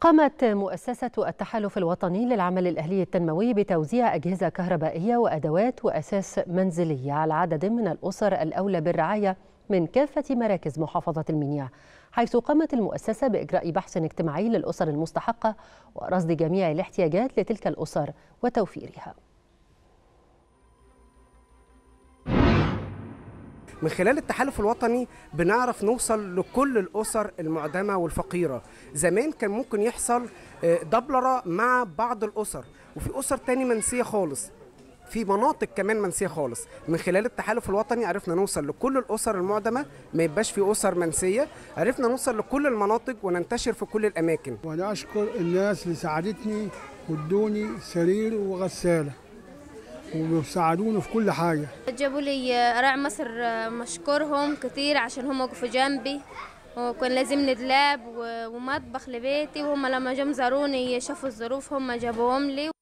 قامت مؤسسة التحالف الوطني للعمل الأهلي التنموي بتوزيع أجهزة كهربائية وأدوات وأساس منزلية على عدد من الأسر الأولى بالرعاية من كافة مراكز محافظة المنيا حيث قامت المؤسسة بإجراء بحث اجتماعي للأسر المستحقة ورصد جميع الاحتياجات لتلك الأسر وتوفيرها من خلال التحالف الوطني بنعرف نوصل لكل الأسر المعدمة والفقيرة زمان كان ممكن يحصل دبلرة مع بعض الأسر وفي أسر تاني منسية خالص في مناطق كمان منسيه خالص من خلال التحالف الوطني عرفنا نوصل لكل الاسر المعدمه ما يبقاش في اسر منسيه عرفنا نوصل لكل المناطق وننتشر في كل الاماكن وانا اشكر الناس اللي ساعدتني وادوني سرير وغساله وساعدوني في كل حاجه جابوا لي قراع مصر مشكورهم كتير عشان هم وقفوا جنبي وكان لازمني دولاب ومطبخ لبيتي وهم لما جم زاروني شافوا الظروف هم جابوهم لي